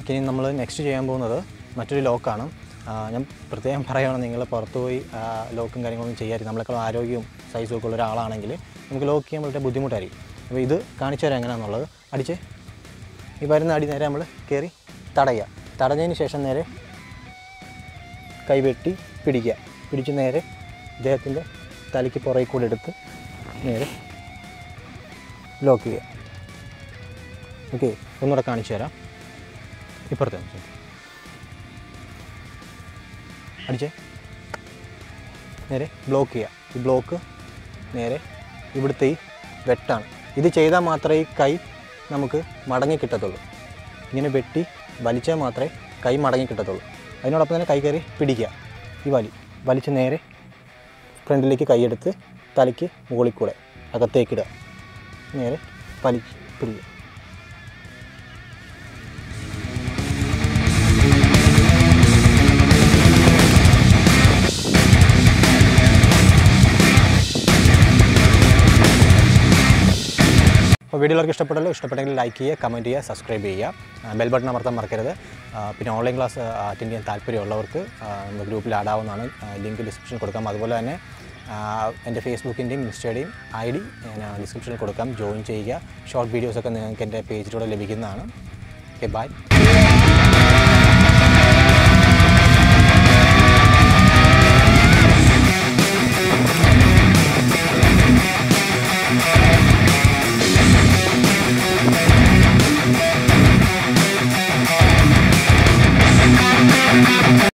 Okay ഇനി നമ്മൾ next ചെയ്യാൻ പോകുന്നത് മറ്റൊരു ലോക്കാണ് ആ, ഞാൻ പ്രത്യേകം പറയുകയാണ് നിങ്ങൾ പുറത്ത് പോയി ആ, ലോക്കും കാര്യങ്ങളൊന്നും ചെയ്യാറില്ല നമ്മളെക്കാളും ആരോഗ്യവും സൈസും ഒക്കെ ഉള്ള ഒരാളാണെങ്കിൽ നമുക്ക് ലോക്ക് ചെയ്യാൻ വളരെ ബുദ്ധിമുട്ടായിരിക്കും അപ്പോൾ ഇത് കാണിച്ചു തരാം എങ്ങനെയാണെന്നുള്ളത് അടിച്ച് ഈ വരുന്ന അടി നേരെ നമ്മൾ കയറി തടയുക തടഞ്ഞതിന് ശേഷം നേരെ കൈവെട്ടി പിടിക്കുക പിടിച്ച് നേരെ ഇദ്ദേഹത്തിൻ്റെ തലയ്ക്ക് പുറകെ കൂടെ എടുത്ത് നേരെ ലോക്ക് ചെയ്യുക ഓക്കെ ഒന്നുകൂടെ കാണിച്ചു തരാം ഇപ്പുറത്തെ കാണിച്ചു തരാം. അടിച്ചേ നേരെ ബ്ലോക്ക് ചെയ്യുക ഈ ബ്ലോക്ക് നേരെ ഇവിടുത്തെ ഈ വെട്ടാണ് ഇത് ചെയ്താൽ മാത്രമേ ഈ കൈ നമുക്ക് മടങ്ങി കിട്ടത്തുള്ളൂ ഇങ്ങനെ വെട്ടി വലിച്ചാൽ മാത്രമേ കൈ മടങ്ങി കിട്ടത്തുള്ളൂ അതിനോടൊപ്പം തന്നെ കൈ കയറി പിടിക്കുക ഈ വലി വലിച്ച് നേരെ ഫ്രണ്ടിലേക്ക് കൈയെടുത്ത് തലയ്ക്ക് മുകളിൽ കൂടെ അകത്തേക്കിടുക നേരെ വലിച്ച് പിടിക്കുക അപ്പോൾ വീഡിയോ എല്ലാവർക്കും ഇഷ്ടപ്പെട്ടല്ലോ ഇഷ്ടപ്പെട്ടെങ്കിൽ ലൈക്ക് ചെയ്യുക കമൻറ്റ് ചെയ്യുക സബ്സ്ക്രൈബ് ചെയ്യുക ബെൽ ബട്ടൺ അമർത്താൻ മറക്കരുത് ആ, പിന്നെ ഓൺലൈൻ ക്ലാസ് അറ്റൻഡ് ചെയ്യാൻ താല്പര്യമുള്ളവർക്ക് ആ, നമ്മുടെ ഗ്രൂപ്പിൽ ആഡ് ആവുന്നതാണ് ലിങ്ക് ഡിസ്ക്രിപ്ഷനിൽ കൊടുക്കാം അതുപോലെ തന്നെ ആ, എൻ്റെ ഫേസ്ബുക്കിൻ്റെയും ഇൻസ്റ്റയുടെയും ഐ ഡി ഞാൻ ഡിസ്ക്രിപ്ഷനിൽ കൊടുക്കാം ജോയിൻ ചെയ്യുക ഷോർട്ട് വീഡിയോസൊക്കെ നിങ്ങൾക്ക് എൻ്റെ പേജിലൂടെ ലഭിക്കുന്നതാണ് ഓക്കെ ബൈ